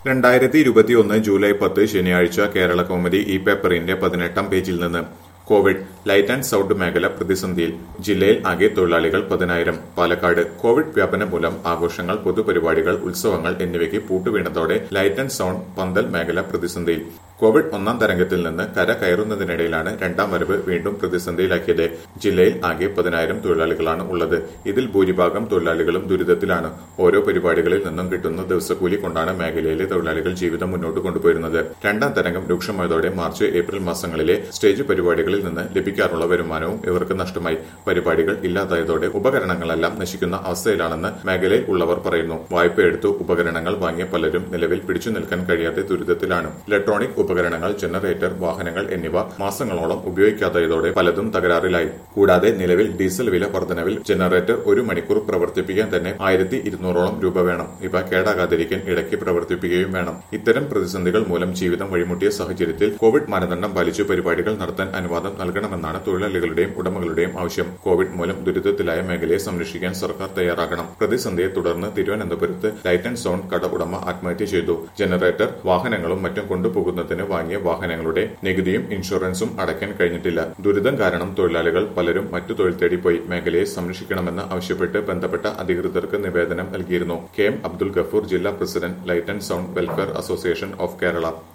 രണ്ടായിരത്തി ഇരുപത്തിയൊന്ന് ജൂലൈ പത്ത് ശനിയാഴ്ച കേരള കൗമുദി ഈ പേപ്പറിന്റെ പതിനെട്ടാം പേജിൽ നിന്ന് കോവിഡ് ലൈറ്റ് ആൻഡ് സൗണ്ട് മേഖല പ്രതിസന്ധിയിൽ ജില്ലയിൽ ആകെ തൊഴിലാളികൾ പതിനായിരം പാലക്കാട് കോവിഡ് വ്യാപനം മൂലം ആഘോഷങ്ങൾ പൊതുപരിപാടികൾ ഉത്സവങ്ങൾ എന്നിവയ്ക്ക് പൂട്ടുവീണതോടെ ലൈറ്റ് ആൻഡ് സൗണ്ട് പന്തൽ മേഖല പ്രതിസന്ധിയിൽ കോവിഡ് ഒന്നാം തരംഗത്തിൽ നിന്ന് കര കയറുന്നതിനിടയിലാണ് രണ്ടാം വരവ് വീണ്ടും പ്രതിസന്ധിയിലാക്കിയത് ജില്ലയിൽ ആകെ പതിനായിരം തൊഴിലാളികളാണ് ഉള്ളത് ഇതിൽ ഭൂരിഭാഗം തൊഴിലാളികളും ദുരിതത്തിലാണ് ഓരോ പരിപാടികളിൽ നിന്നും കിട്ടുന്ന ദിവസക്കൂലി കൊണ്ടാണ് മേഖലയിലെ തൊഴിലാളികൾ ജീവിതം മുന്നോട്ട് കൊണ്ടുപോയിരുന്നത് രണ്ടാം തരംഗം രൂക്ഷമായതോടെ മാർച്ച് ഏപ്രിൽ മാസങ്ങളിലെ സ്റ്റേജ് പരിപാടികളിൽ നിന്ന് ലഭിക്കാറുള്ള വരുമാനവും ഇവർക്ക് നഷ്ടമായി പരിപാടികൾ ഇല്ലാതായതോടെ ഉപകരണങ്ങളെല്ലാം നശിക്കുന്ന അവസ്ഥയിലാണെന്ന് മേഖലയിൽ ഉള്ളവർ പറയുന്നു വായ്പയെടുത്തു ഉപകരണങ്ങൾ വാങ്ങിയ പലരും നിലവിൽ പിടിച്ചു നിൽക്കാൻ കഴിയാതെ ദുരിതത്തിലാണ് ഇലക്ട്രോണിക് ഉപകരണങ്ങൾ ജനറേറ്റർ വാഹനങ്ങൾ എന്നിവ മാസങ്ങളോളം ഉപയോഗിക്കാതായതോടെ പലതും തകരാറിലായി കൂടാതെ നിലവിൽ ഡീസൽ വില വർധനവിൽ ജനറേറ്റർ ഒരു മണിക്കൂർ പ്രവർത്തിപ്പിക്കാൻ തന്നെ ആയിരത്തി ഇരുന്നൂറോളം രൂപ വേണം ഇവ കേടാകാതിരിക്കാൻ ഇടയ്ക്ക് പ്രവർത്തിപ്പിക്കുകയും വേണം ഇത്തരം പ്രതിസന്ധികൾ മൂലം ജീവിതം വഴിമുട്ടിയ സാഹചര്യത്തിൽ കോവിഡ് മാനദണ്ഡം പാലിച്ചു പരിപാടികൾ നടത്താൻ അനുവാദം നൽകണമെന്നാണ് തൊഴിലാളികളുടെയും ഉടമകളുടെയും ആവശ്യം കോവിഡ് മൂലം ദുരിതത്തിലായ മേഖലയെ സംരക്ഷിക്കാൻ സർക്കാർ തയ്യാറാകണം പ്രതിസന്ധിയെ തുടർന്ന് തിരുവനന്തപുരത്ത് ലൈറ്റ് ആൻഡ് സൗണ്ട് കട ഉടമ ആത്മഹത്യ ചെയ്തു ജനറേറ്റർ വാഹനങ്ങളും മറ്റും കൊണ്ടുപോകുന്നതിന് വാങ്ങിയ വാഹനങ്ങളുടെ നികുതിയും ഇൻഷുറൻസും അടയ്ക്കാൻ കഴിഞ്ഞിട്ടില്ല ദുരിതം കാരണം തൊഴിലാളികൾ പലരും മറ്റു തൊഴിൽ തേടിപ്പോയി മേഖലയെ സംരക്ഷിക്കണമെന്ന് ആവശ്യപ്പെട്ട് ബന്ധപ്പെട്ട അധികൃതർക്ക് നിവേദനം നൽകിയിരുന്നു കെ എം അബ്ദുൽ ഗഫൂർ ജില്ലാ president light and sound welfare association of Kerala